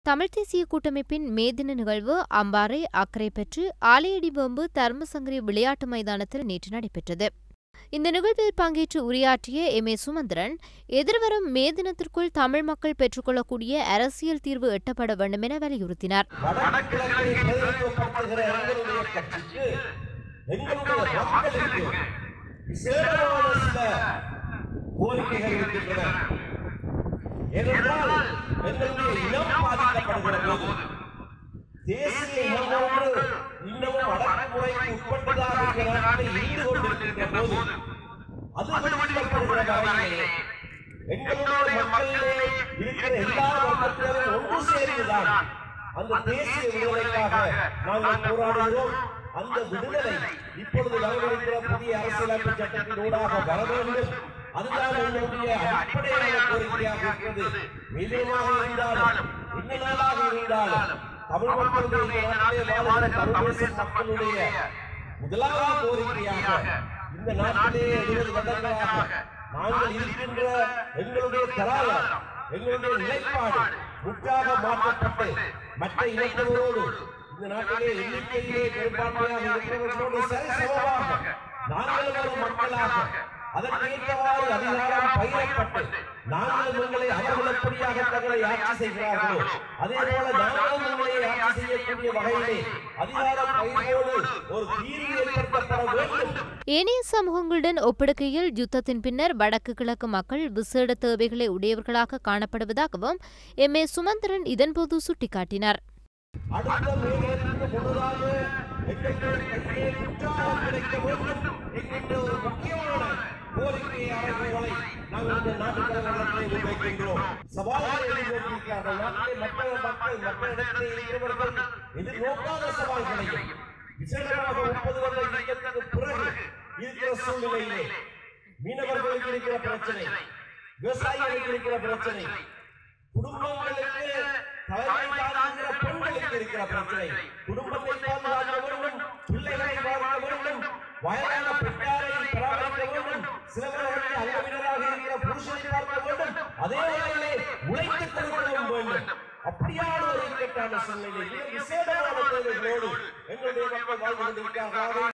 தமிழ் தேசிய கூட்டமைப்பின் மேதின நிகழ்வு அம்பாறை அக்கரைப்பற்று ஆலையடிவம்பு தர்மசங்கரி விளையாட்டு மைதானத்தில் நேற்று நடைபெற்றது இந்த நிகழ்வில் பங்கேற்று உரையாற்றிய எம் ஏ சுமந்திரன் எதிர்வரும் மே தினத்திற்குள் தமிழ் மக்கள் பெற்றுக்கொள்ளக்கூடிய அரசியல் தீர்வு எட்டப்பட வேண்டும் என வலியுறுத்தினார் வடகிழக்கை பிரதிநிதித்துவப்படுத்துகிற எங்களுடைய கட்சிக்கு எங்களுடைய மக்களுக்கு விசேடமான சில கோரிக்கைகள் இருக்கின்றன ஏனென்றால் எங்களுடைய இனம் பாதிக்கப்படுகிற போது தேசிய இனம் ஒன்று இன்னமும் அடக்குமுறைக்கு உட்பட்டதாக இந்த நாட்டில் இருந்து கொண்டிருக்கின்ற போது அது விடுவிக்கப்படுகிற வரையிலே எங்களுடைய மக்களிலே இருக்கிற எல்லா வர்க்கத்தினரும் ஒன்று சேர்ந்துதான் அந்த தேசிய விடுதலைக்காக நாங்கள் போராடுகிறோம் அந்த விடுதலை இப்பொழுது வரவிருக்கிற புதிய அரசியலமைப்பு சட்டத்தின் ஊடாக வர வேண்டும் அதுதான் எங்களுடைய அடிப்படையான கோரிக்கையாக இருக்கிறது மிதமாக இருந்தாலும் இன்ன நாளாக இருந்தாலும் தமிழ் மக்களுடைய இந்த நாட்டிலே வாழ்கிற தமிழ் தேச மக்களுடைய முதலாவது கோரிக்கையாக இந்த நாட்டிலே எழுபது வருடங்களாக நாங்கள் இருக்கின்ற எங்களுடைய கலாச்சாரம் எங்களுடைய நிலைப்பாடு முற்றாக மாற்றப்பட்டு மற்ற இனத்தவரோடு இந்த நாட்டிலே எண்ணிக்கையிலே பெரும்பான்மையாக இருக்கிறவர்களோடு சரிசமமாக நாங்கள் ஒரு மக்களாக அதற்கேற்றவாறு அதிகாரம் பயிரப்பட்டு நாங்கள் உங்களை அவர்கள் எப்படியாக தங்களை ஆட்சி செய்கிறார்களோ அதே போல நாங்களும் உங்களை ஆட்சி செய்யக்கூடிய வகையிலே அதிகாரம் பயிரோடு ஒரு தீர்வு ஏற்படுத்தப்பட வேண்டும் ஏனைய சமூகங்களுடன் ஒப்பிடுகையில் யுத்தத்தின் பின்னர் வடக்கு கிழக்கு மக்கள் விசேட தேவைகளை உடையவர்களாக காணப்படுவதாகவும் எம் ஏ சுமந்திரன் இதன்போது சுட்டிக்காட்டினார் அடுத்த மேலிடத்திற்கு முன்னதாக எங்களுடைய கையிலே உற்சாகம் கிடைக்க வேண்டும் என்கின்ற ஒரு முக்கியமான கோரிக்கை அறைகூவலை நாங்கள் இந்த நாட்டு தலைவர்களை முன்வைக்கின்றோம் சவால்களை எதிர்நோக்கியிருக்கிறார்கள் நாட்டிலே மற்ற மக்கள் மற்ற இடத்திலே இருக்கிறவர்கள் எதிர்நோக்காத சவால்களையும் விசேடமாக முப்பது வருட இயக்கத்துக்கு பிறகு இருக்கிற சூழ்நிலையிலே மீனவர்களுக்கு இருக்கிற பிரச்சனை விவசாயிகளுக்கு இருக்கிற பிரச்சனை குடும்பங்களுக்கு தலைமை தாங்குகிற பெண்களுக்கு இருக்கிற பிரச்சனை குடும்பத்தை பாதுகாக்க வேண்டும் பிள்ளைகளை பார்க்க வேண்டும் வயதான பெற்றாரை பராமரிக்க வேண்டும் சிலவர்களுக்கு அங்கவினராக இருக்கிற புருஷனை பார்க்க வேண்டும் அதே வேளையிலே உழைத்து கொடுக்கவும் வேண்டும் அப்படியான ஒரு இக்கட்டான சூழ்நிலை மிக விசேடமான தேவைகளோடு எங்களுடைய மக்கள் வாழ்ந்து கொண்டிருக்கிறார்கள்